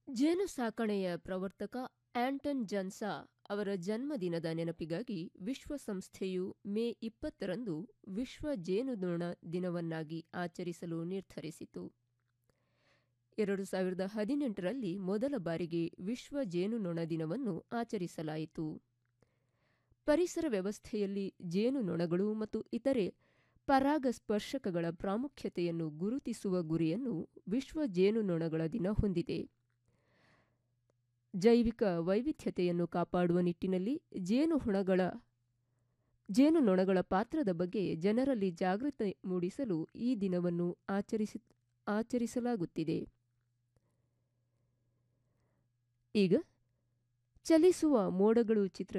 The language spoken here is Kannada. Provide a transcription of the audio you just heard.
ಜೇನು ಸಾಕಣೆಯ ಪ್ರವರ್ತಕ ಆಂಟನ್ ಜನ್ಸಾ ಅವರ ಜನ್ಮದಿನದ ನೆನಪಿಗಾಗಿ ವಿಶ್ವಸಂಸ್ಥೆಯು ಮೇ ಇಪ್ಪತ್ತರಂದು ವಿಶ್ವ ಜೇನುನೊಣ ದಿನವನ್ನಾಗಿ ಆಚರಿಸಲು ನಿರ್ಧರಿಸಿತು ಎರಡು ಸಾವಿರದ ಹದಿನೆಂಟರಲ್ಲಿ ಮೊದಲ ಬಾರಿಗೆ ವಿಶ್ವ ಜೇನುನೊಣ ದಿನವನ್ನು ಆಚರಿಸಲಾಯಿತು ಪರಿಸರ ವ್ಯವಸ್ಥೆಯಲ್ಲಿ ಜೇನುನೊಣಗಳು ಮತ್ತು ಇತರೆ ಪರಾಗಸ್ಪರ್ಶಕಗಳ ಪ್ರಾಮುಖ್ಯತೆಯನ್ನು ಗುರುತಿಸುವ ಗುರಿಯನ್ನು ವಿಶ್ವ ಜೇನುನೊಣಗಳ ದಿನ ಹೊಂದಿದೆ ಜೈವಿಕ ವೈವಿಧ್ಯತೆಯನ್ನು ಕಾಪಾಡುವ ನಿಟ್ಟಿನಲ್ಲಿ ಜೇನುಹುಣಗಳ ಜೇನುನೊಣಗಳ ಪಾತ್ರದ ಬಗ್ಗೆ ಜನರಲ್ಲಿ ಜಾಗೃತಿ ಮೂಡಿಸಲು ಈ ದಿನವನ್ನು ಆಚರಿಸಿ ಆಚರಿಸಲಾಗುತ್ತಿದೆ ಈಗ ಚಲಿಸುವ ಮೋಡಗಳು ಚಿತ್ರ